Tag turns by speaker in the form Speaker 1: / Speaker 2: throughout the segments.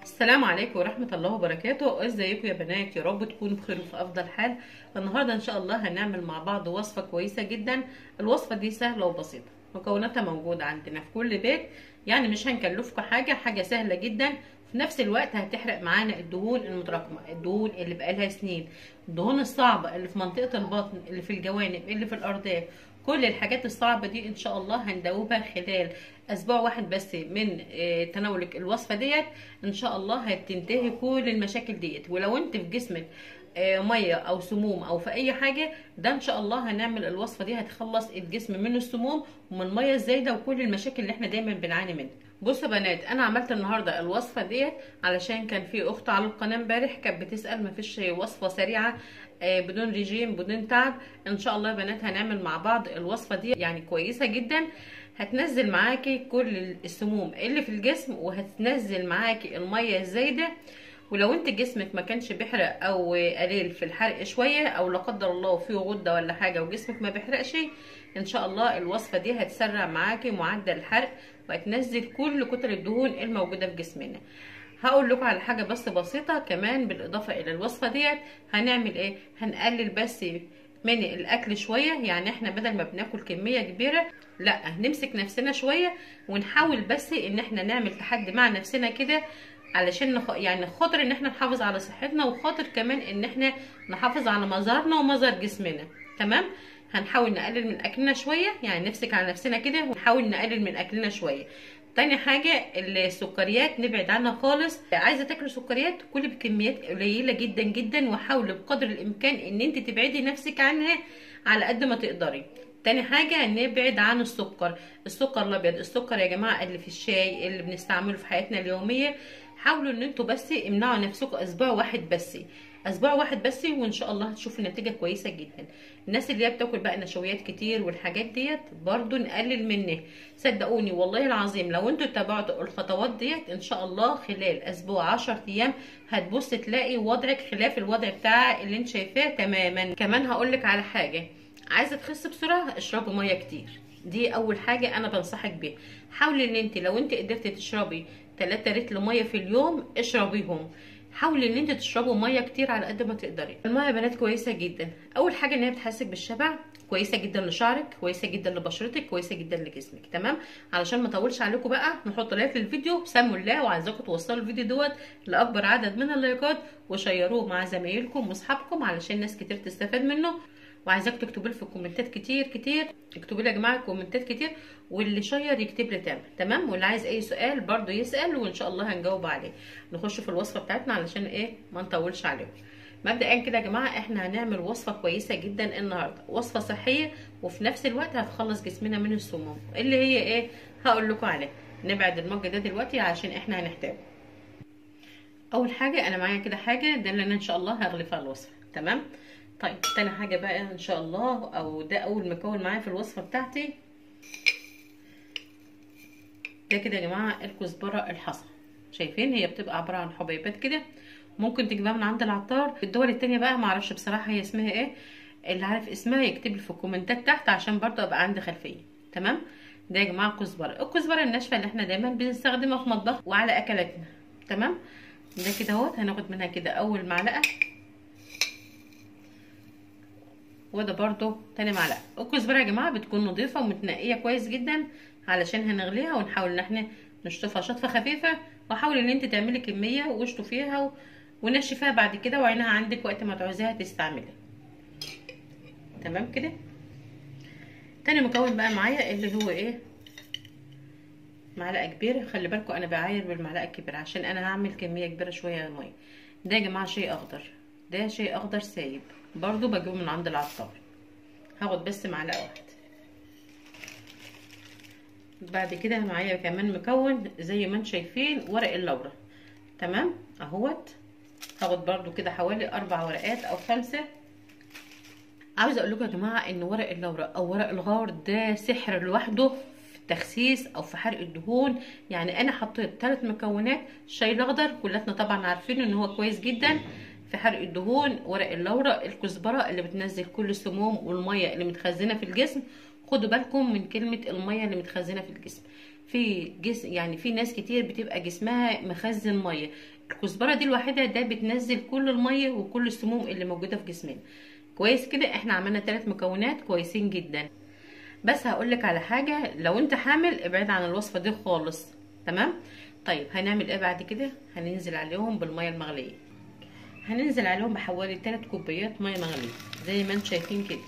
Speaker 1: السلام عليكم ورحمة الله وبركاته ازيكم يا بنات يا رب تكونوا بخير وفي افضل حال النهاردة ان شاء الله هنعمل مع بعض وصفة كويسة جدا الوصفة دي سهلة وبسيطة مكوناتها موجودة عندنا في كل بيت يعني مش هنكلفكم حاجة حاجة سهلة جدا في نفس الوقت هتحرق معانا الدهون المتراكمة الدهون اللي بقالها سنين الدهون الصعبة اللي في منطقة البطن اللي في الجوانب اللي في الارداف كل الحاجات الصعبة دي ان شاء الله هندوبها خلال اسبوع واحد بس من تناولك الوصفة ديت ان شاء الله هتنتهي كل المشاكل ديت ولو انت في جسمك ميه او سموم او في اي حاجه ده ان شاء الله هنعمل الوصفه دي هتخلص الجسم من السموم ومن الميه الزايده وكل المشاكل اللي احنا دايما بنعاني منها بصوا بنات انا عملت النهارده الوصفه ديت علشان كان في اخت على القناه امبارح كانت بتسال مفيش وصفه سريعه بدون ريجيم بدون تعب ان شاء الله يا بنات هنعمل مع بعض الوصفه دي يعني كويسه جدا هتنزل معاكي كل السموم اللي في الجسم وهتنزل معاكي الميه الزايده ولو انت جسمك ما كانش بيحرق او قليل في الحرق شويه او لا قدر الله فيه غده ولا حاجه وجسمك ما بيحرقش ان شاء الله الوصفه دي هتسرع معاكي معدل الحرق وهتنزل كل كتل الدهون الموجوده في جسمنا هقول لكم على حاجه بس بسيطه كمان بالاضافه الى الوصفه ديت هنعمل ايه هنقلل بس من الاكل شويه يعني احنا بدل ما بناكل كميه كبيره لا نمسك نفسنا شويه ونحاول بس ان احنا نعمل تحدي مع نفسنا كده علشان نخ... يعني خاطر ان احنا نحافظ على صحتنا وخاطر كمان ان احنا نحافظ على مظهرنا ومظهر جسمنا تمام هنحاول نقلل من اكلنا شويه يعني نمسك على نفسنا كده ونحاول نقلل من اكلنا شويه تاني حاجة السكريات نبعد عنها خالص عايزة تاكلوا سكريات كلي بكميات قليلة جدا جدا وحاولي بقدر الامكان ان انت تبعدي نفسك عنها على قد ما تقدري تاني حاجة نبعد عن السكر السكر الابيض السكر يا جماعة اللي في الشاي اللي بنستعمله في حياتنا اليومية حاولوا ان انتوا بس امنعوا نفسكم اسبوع واحد بس اسبوع واحد بس وان شاء الله هتشوفوا نتيجه كويسه جدا الناس اللي هي بتاكل بقى نشويات كتير والحاجات ديت برضو نقلل منها صدقوني والله العظيم لو انتوا اتبعتوا الخطوات ديت ان شاء الله خلال اسبوع 10 ايام هتبص تلاقي وضعك خلاف الوضع بتاع اللي انت شايفاه تماما كمان هقولك على حاجه عايزه تخسي بسرعه اشربوا ميه كتير دي اول حاجه انا بنصحك بيها حاولي ان انت لو انت قدرتي تشربي 3 لتر ميه في اليوم اشربيهم حاولي ان انت تشربوا ميه كتير على قد ما تقدري الميه يا بنات كويسه جدا اول حاجه ان هي بتحسسك بالشبع كويسه جدا لشعرك كويسه جدا لبشرتك كويسه جدا لجسمك تمام علشان ما اطولش عليكم بقى نحط لايك للفيديو سموا الله وعايزاكم توصلوا الفيديو دوت لاكبر عدد من اللايكات وشيروه مع زمايلكم واصحابكم علشان ناس كتير تستفاد منه وعايزاك تكتبوا لي في الكومنتات كتير كتير اكتبوا لي يا جماعه كومنتات كتير واللي شير يكتب لي تمام تمام واللي عايز اي سؤال برضو يسال وان شاء الله هنجاوب عليه نخش في الوصفه بتاعتنا علشان ايه ما نطولش عليكم مبدئيا كده يا جماعه احنا هنعمل وصفه كويسه جدا النهارده وصفه صحيه وفي نفس الوقت هتخلص جسمنا من السموم اللي هي ايه هقول لكم عليها نبعد المج ده دلوقتي عشان احنا هنحتاجه اول حاجه انا معايا كده حاجه ده اللي انا ان شاء الله هغلفها الوصفه تمام طيب تاني حاجه بقى ان شاء الله او ده اول مكون معايا في الوصفه بتاعتي ده كده يا جماعه الكزبره الحصى شايفين هي بتبقى عباره عن حبيبات كده ممكن تجيبها من عند العطار في الدول التانية بقى معرفش بصراحه هي اسمها ايه اللي عارف اسمها يكتب لي في الكومنتات تحت عشان برضه ابقى عندي خلفيه تمام ده يا جماعه الكزبره الكزبره الناشفه اللي احنا دايما بنستخدمها في مطبخ وعلى اكلاتنا تمام ده كده اهوت هناخد منها كده اول معلقه وده برضو تاني معلقه الكزبره يا جماعه بتكون نظيفه ومتنقيه كويس جدا علشان هنغليها ونحاول ان احنا نشطفها شطفه خفيفه وحاول ان انت تعملي كميه واشطفيها و... ونشفيها بعد كده وعينها عندك وقت ما تعوزيها تستعملها تمام كده تاني مكون بقى معايا اللي هو ايه معلقه كبيره خلي بالكم انا بعاير بالمعلقه الكبيره عشان انا هعمل كميه كبيره شويه ميه ده يا جماعه شيء اخضر ده شيء اخضر سايب برضو بجيبه من عند العطار هاخد بس معلقه واحده بعد كده معايا كمان مكون زي ما انتم شايفين ورق اللورا تمام اهوت هاخد برضو كده حوالي اربع ورقات او خمسه عاوزه اقول لكم يا جماعه ان ورق اللورا او ورق الغار ده سحر لوحده في التخسيس او في حرق الدهون يعني انا حطيت ثلاث مكونات الشاي الاخضر كلاتنا طبعا عارفين ان هو كويس جدا في حرق الدهون ورق اللورا الكزبره اللي بتنزل كل السموم والميه اللي متخزنه في الجسم خدوا بالكم من كلمه الميه اللي متخزنه في الجسم في جسم يعني في ناس كتير بتبقى جسمها مخزن ميه الكزبره دي الوحيده ده بتنزل كل الميه وكل السموم اللي موجوده في جسمنا كويس كده احنا عملنا ثلاث مكونات كويسين جدا بس هقولك على حاجه لو انت حامل ابعد عن الوصفه دي خالص تمام طيب هنعمل ايه بعد كده هننزل عليهم بالميه المغليه هننزل عليهم بحوالي 3 كوبايات ميه مغليه زي ما انتم شايفين كده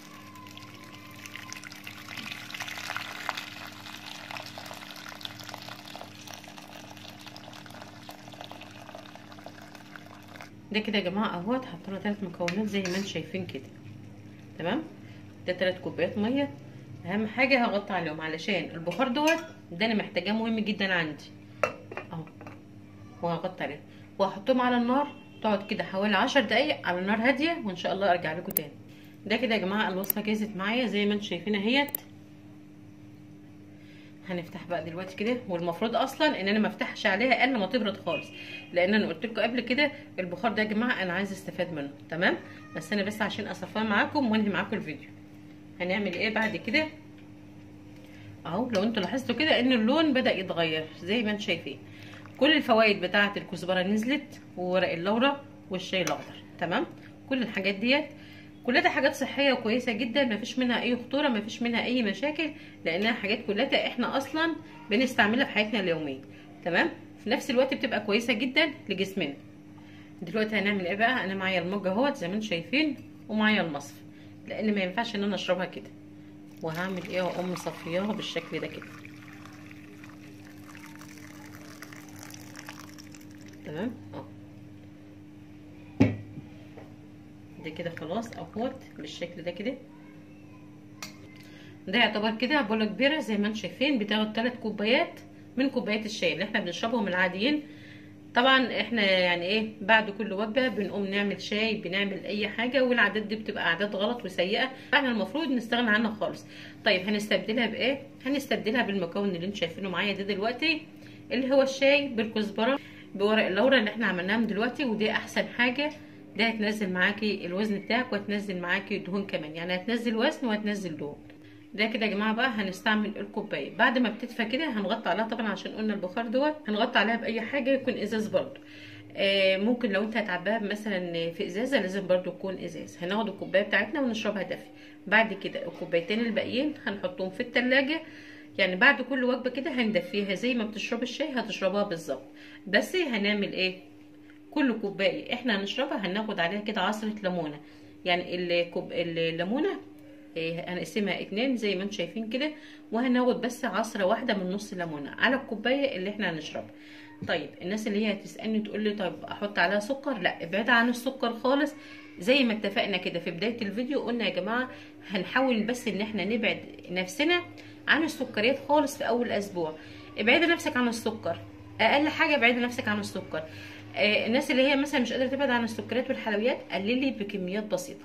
Speaker 1: ده كده يا جماعه اهوت حطينا ثلاث مكونات زي ما انتم شايفين كده تمام ده ثلاث كوبايات ميه اهم حاجه هغطي عليهم علشان البخار دوت ده انا محتاجاه مهم جدا عندي اهو وهغطي عليه وهحطهم على النار تقعد كده حوالي عشر دقايق على نار هاديه وان شاء الله ارجع لكم تاني ده كده يا جماعه الوصفه جهزت معايا زي ما انتم شايفين اهيت هنفتح بقى دلوقتي كده والمفروض اصلا ان انا ما افتحش عليها الا ما تبرد خالص لان انا قلت لكم قبل كده البخار ده يا جماعه انا عايزه استفاد منه تمام بس انا بس عشان اصفاه معاكم وانهي معاكم الفيديو هنعمل ايه بعد كده اهو لو انتوا لاحظتوا كده ان اللون بدا يتغير زي ما انتم شايفين كل الفوائد بتاعه الكزبره نزلت وورق اللورا والشاي الاخضر تمام كل الحاجات ديت كلها حاجات صحيه وكويسه جدا مفيش منها اي خطوره مفيش منها اي مشاكل لانها حاجات كلها احنا اصلا بنستعملها في حياتنا اليوميه تمام في نفس الوقت بتبقى كويسه جدا لجسمنا دلوقتي هنعمل ايه بقى انا معايا المج اهوت زي ما انتم شايفين ومعايا المصف لان ما ينفعش ان انا اشربها كده وهعمل ايه واقوم مصفياها بالشكل ده كده تمام اهو ده كده خلاص اهوت بالشكل ده كده ده يعتبر كده بوله كبيره زي ما انتم شايفين بتاخد 3 كوبايات من كوبايات الشاي اللي احنا بنشربهم العاديين طبعا احنا يعني ايه بعد كل وجبه بنقوم نعمل شاي بنعمل اي حاجه والعادات دي بتبقى عادات غلط وسيئه فاحنا المفروض نستغنى عنها خالص طيب هنستبدلها بايه هنستبدلها بالمكون اللي انتم شايفينه معايا ده دلوقتي اللي هو الشاي بالكزبره بورق اللورا اللي احنا عملناهم دلوقتي ودي احسن حاجه ده هتنزل معاكي الوزن بتاعك وهتنزل معاكي دهون كمان يعني هتنزل وزن وهتنزل دهون ده كده يا جماعه بقى هنستعمل الكوبايه بعد ما بتدفى كده هنغطي عليها طبعا عشان قلنا البخار دوت هنغطي عليها باي حاجه يكون ازاز برضو آه ممكن لو انت هتعبيها مثلا في ازازه لازم برضو تكون ازاز هناخد الكوبايه بتاعتنا ونشربها دافي بعد كده الكوبايتين الباقيين هنحطهم في التلاجة يعني بعد كل وجبه كده هندفيها زي ما بتشرب الشاي هتشربها بالظبط بس هنعمل ايه كل كوبايه احنا هنشربها هناخد عليها كده عصره ليمونه يعني الكوب الليمونه هنقسمها اتنين زي ما انتم شايفين كده وهناخد بس عصره واحده من نص ليمونه على الكوبايه اللي احنا هنشربها طيب الناس اللي هي هتسالني تقول لي طيب احط عليها سكر لا ابعد عن السكر خالص زي ما اتفقنا كده في بدايه الفيديو قلنا يا جماعه هنحاول بس ان احنا نبعد نفسنا عن السكريات خالص في اول اسبوع ابعدي نفسك عن السكر اقل حاجه ابعدي نفسك عن السكر آه الناس اللي هي مثلا مش قادره تبعد عن السكريات والحلويات قللي بكميات بسيطه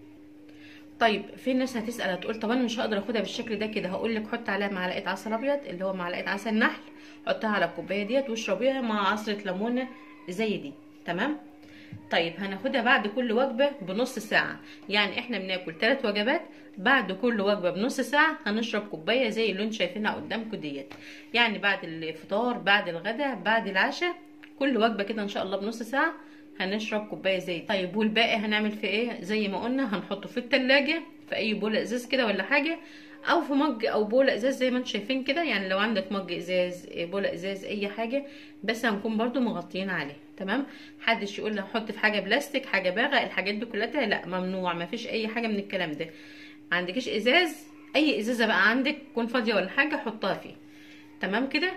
Speaker 1: طيب في ناس هتسال هتقول طب انا مش هقدر اخدها بالشكل ده كده هقول لك حط عليها معلقه عسل ابيض اللي هو معلقه عسل نحل حطها على الكوبايه ديت واشربيها مع عصره ليمونه زي دي تمام طيب هناخدها بعد كل وجبه بنص ساعه يعني احنا بناكل ثلاث وجبات بعد كل وجبه بنص ساعه هنشرب كوبايه زي اللي انتم شايفينها قدامكم ديت يعني بعد الفطار بعد الغداء بعد العشاء كل وجبه كده ان شاء الله بنص ساعه هنشرب كوبايه زي دي طيب والباقي هنعمل فيه ايه زي ما قلنا هنحطه في التلاجة في اي بوله ازاز كده ولا حاجه او في مج او بوله ازاز زي ما انتم شايفين كده يعني لو عندك مج ازاز بوله ازاز اي حاجه بس هنكون برضو مغطيين عليه تمام محدش يقول لي حط في حاجه بلاستيك حاجه باغه الحاجات دي كلها لا ممنوع مفيش اي حاجه من الكلام ده ما عندكش ازاز اي ازازه بقى عندك تكون فاضيه ولا حاجه حطها فيه تمام كده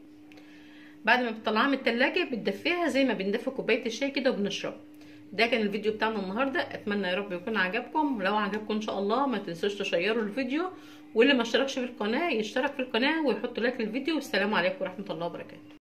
Speaker 1: بعد ما بتطلعها من التلاجة بتدفيها زي ما بندفي كوبايه الشاي كده وبنشرب ده كان الفيديو بتاعنا النهارده اتمنى يا رب يكون عجبكم ولو عجبكم ان شاء الله ما تنسوش تشيروا الفيديو واللي ما اشتركش في القناه يشترك في القناه ويحط لايك للفيديو والسلام عليكم ورحمه الله وبركاته